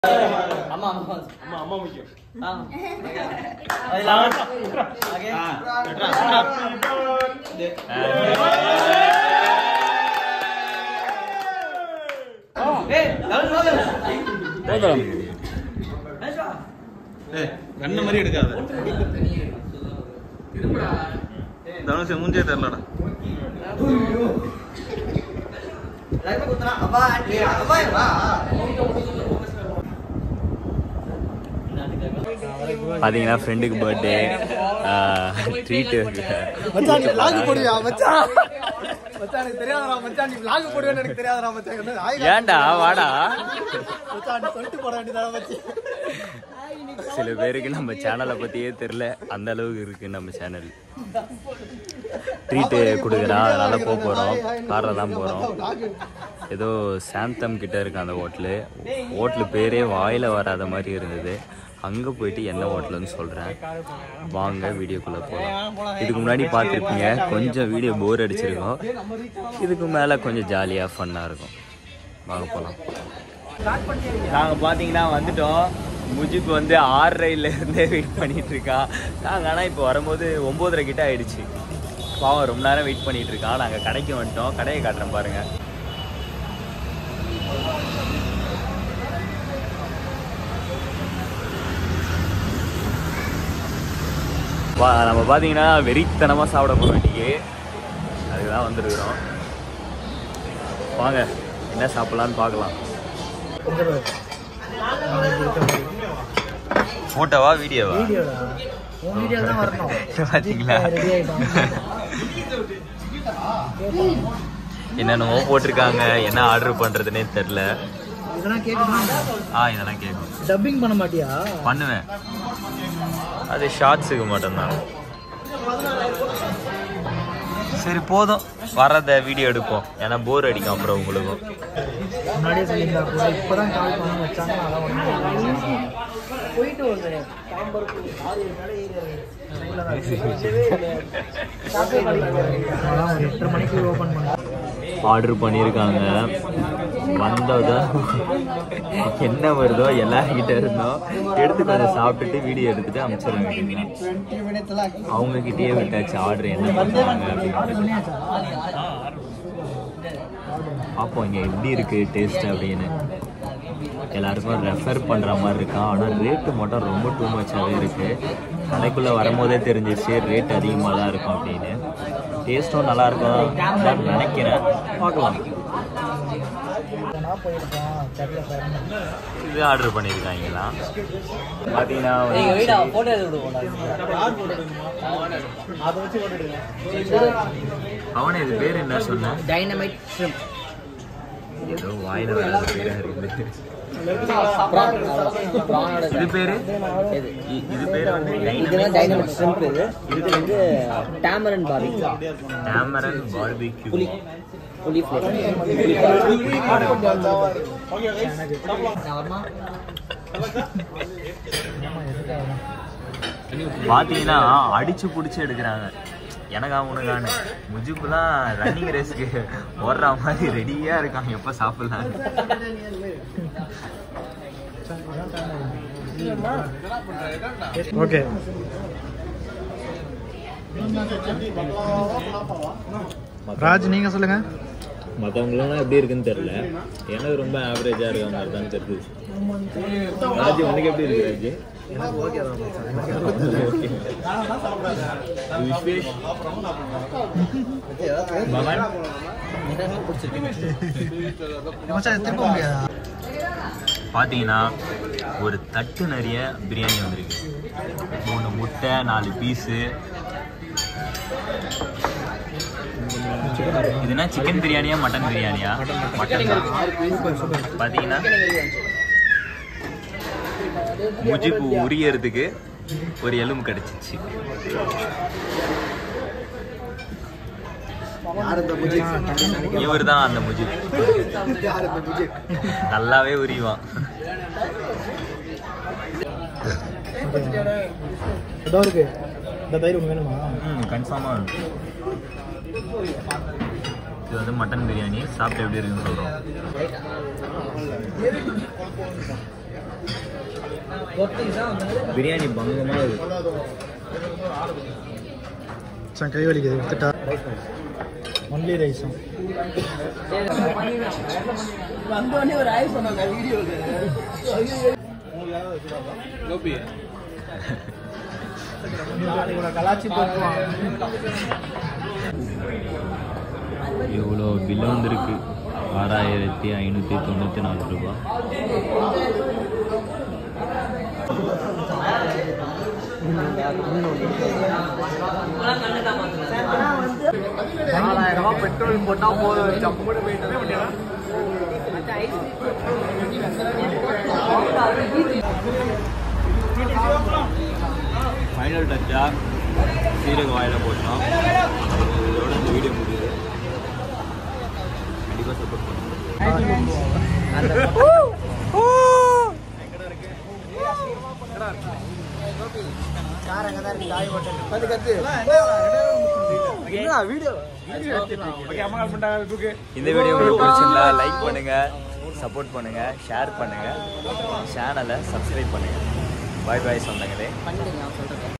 அம்மா அம்மா அம்மா அம்மா முக்கியம் ஆ அதெல்லாம் ஓகே ஏய் லவ் லவ் மேஷா கண்ணு மாதிரி எடுக்காத தனுஷ் மூஞ்சே தெரியலடா லைவ் குத்துறா அப்பா ஆண்டி அப்பா வா பார்த்தீங்கன்னா ஃப்ரெண்டுக்கு பர்த்டே ட்ரீட்டு மச்சான் நீ vlog போடுவியா மச்சான் மச்சான் எனக்கு தெரியாதடா மச்சான் நீ vlog போடுவேன்னு எனக்கு தெரியாதடா மச்சான் என்ன ஆய் ஏன்டா வாடா மச்சான் நீ சொல்லிட்டு போட வேண்டியதா மச்சான் சில பேருக்கு நம்ம சேனலை பற்றியே தெரில அந்த அளவுக்கு இருக்கு நம்ம சேனல் ட்ரீட்டு கொடுக்குறான் அதனால போக போகிறோம் காரில் தான் போகிறோம் ஏதோ சாந்தம் கிட்ட இருக்கு அந்த ஹோட்டலு ஹோட்டலு பேரே வாயில் வராத மாதிரி இருந்தது அங்கே போயிட்டு என்ன ஹோட்டலுன்னு சொல்கிறேன் வாங்க வீடியோக்குள்ளே போகலாம் இதுக்கு முன்னாடி பார்த்துருப்பீங்க கொஞ்சம் வீடியோ போர் அடிச்சிருக்கோம் இதுக்கு மேலே கொஞ்சம் ஜாலியாக ஃபன்னாக இருக்கும் வாங்க போகலாம் நாங்கள் பார்த்தீங்கன்னா வந்துட்டோம் முஜிப் வந்து ஆறரைல இருந்தே வெயிட் பண்ணிட்டு இருக்கான் நாங்கள் ஆனால் இப்போ வரும்போது ஒம்போதரை கிட்ட ஆயிடுச்சு பாவம் ரொம்ப நேரம் வெயிட் பண்ணிட்டு இருக்கான் நாங்கள் கடைக்கு வந்துட்டோம் கடையை காட்டுறேன் பாருங்க வா நம்ம பார்த்தீங்கன்னா வெறித்தனமாக சாப்பிட போகிறோம் இன்னைக்கு அதுக்கு தான் வந்துருக்குறோம் வாங்க என்ன சாப்பிட்லான்னு பார்க்கலாம் ஃபோட்டோவா வீடியோவா உன் வீடியோ தான் வரணும் பார்த்தீங்களா ரெடி ஆயிட்டோம் என்னென்னமோ போட்டிருக்காங்க என்ன ஆர்டர் பண்ணுறதுனே தெரில இதெல்லாம் கேட்கணுமா ஆ இதெல்லாம் கேட்கும் டப்பிங் பண்ண மாட்டியா பண்ணுவேன் அது ஷார்ட்ஸுக்கு மட்டும்தான் சரி போதும் வரத வீடியோ எடுப்போம் ஏன்னா போர் அடிக்கும் அப்புறம் உங்களுக்கும் முன்னாடியே சொல்லியிருந்தா கூட இப்போதான் கால் பண்ண வச்சாங்க அதான் ஒன்றும் போயிட்டு ஒரு ஆறு ஒரு எட்டரை மணிக்கு ஓப்பன் பண்ணேன் ஆர்டர் பண்ணியிருக்காங்க வந்ததை என்ன வருதோ எல்லார்கிட்ட இருந்தோம் எடுத்து கொஞ்சம் சாப்பிட்டுட்டு வீடியோ எடுத்துட்டு அனுப்பிச்சிட வேண்டியதுதான் டுவெண்ட்டி மினிட்ஸ்ல அவங்க கிட்டேயே விட்டாச்சு ஆர்டர் என்ன பண்ணுறாங்க அப்படின்னு பார்ப்போம் இங்கே எப்படி இருக்கு டேஸ்ட் அப்படின்னு எல்லாருக்கும் ரெஃபர் பண்ணுற மாதிரி இருக்கா ஆனால் ரேட்டு மட்டும் ரொம்ப டூ மச்சாகவே இருக்கு கடைக்குள்ளே வரும்போதே தெரிஞ்சிச்சு ரேட் அதிகமாக தான் இருக்கும் அப்படின்னு டேஸ்ட்டும் நல்லா இருக்கும் தான் நினைக்கிறேன் பார்க்கலாம் நான் போயிருக்கேன் தெரியல சார் இது ஆர்டர் பண்ணியிருக்காங்களா பார்த்தீங்கன்னா நீங்க வந்து வீடா போட்டோ எடுத்து விடுவோம் அதை வச்சு போட்டுடுங்க அவனே இது பேர் என்ன சொன்ன டைனமைட் ஷ்ரிம்ப் ஏதோ வாயில வராத பேரா இருக்குது ப்ரானோட இது பேரு இது இ- இது பேர் வந்து இதுதான் டைனமைட் ஷ்ரிம்ப் இது இது வந்து டேமரன் பாபி டேமரன் பார்பிக்யூ புளி புளி பார்த்தீங்கன்னா அடிச்சு பிடிச்சி எடுக்கிறாங்க எனக்கா உனக்கானு முஜிப்புலாம் ரன்னிங் ரேஸ்க்கு ஓடுற மாதிரி ரெடியா இருக்காங்க எப்போ சாப்பிடலாம் ஓகே ராஜ் நீங்க சொல்லுங்க மற்றவங்களாம் எப்படி இருக்குன்னு தெரியல எனக்கு ரொம்ப ஆவரேஜா இருக்க மாதிரி தான் தெரிஞ்சிச்சு ராஜ் உனக்கு எப்படி இருக்கு ராஜ் எனக்கு ஓகே தான் விஸ்வேஷ் பவன் மச்சான் திரும்ப முடியாதா பார்த்தீங்கன்னா ஒரு தட்டு நிறைய பிரியாணி வந்திருக்கு மூணு முட்டை நாலு பீஸு இதுனா சிக்கன் பிரியாணியா மட்டன் பிரியாணியா மட்டன் தான் பார்த்தீங்கன்னா முஜிப்பு உரியறதுக்கு ஒரு எலும்பு கிடைச்சிச்சு இவர் தான் அந்த முஜிப் நல்லாவே உரிவான் இதோ இருக்கு இந்த தயிர் ஒன்று வேணுமா ம் கன்ஃபார்மாக இது வந்து மட்டன் பிரியாணி சாப்பிட்டு எப்படி இருக்குன்னு சொல்கிறோம் பிரியாணி பங்கமாக இருக்கு சார் கை வலிக்குது எடுத்துட்டா ஒன்லி ரைஸும் வந்தோடனே ஒரு ஆய் சொன்னாங்க வீடியோக்கு கோபி கலாச்சி போக்குவான் இவ்வளோ பில்லு வந்திருக்கு ஆறாயிரத்தி ஐநூற்றி தொண்ணூற்றி நாலு ரூபா நாலாயிரம் ரூபாய் பெட்ரோல் போட்டா போதும் ஜம்முன்னு போயிட்டு ஃபைனல் டச்சாக சீரக வாயில் போட்டோம் இதோட இந்த வீடியோ முடியுது கண்டிப்பாக சப்போர்ட் பண்ணுங்க கார் அங்கே தான் இருக்கு காய் ஹோட்டல் அது கத்து வீடியோ இந்த வீடியோ உங்களுக்கு பிடிச்சிருந்தா லைக் பண்ணுங்க சப்போர்ட் பண்ணுங்க ஷேர் பண்ணுங்க சேனலை சப்ஸ்கிரைப் பண்ணுங்க பாய் பாய் சொந்தங்களே பண்ணிடுங்க சொல்றேன்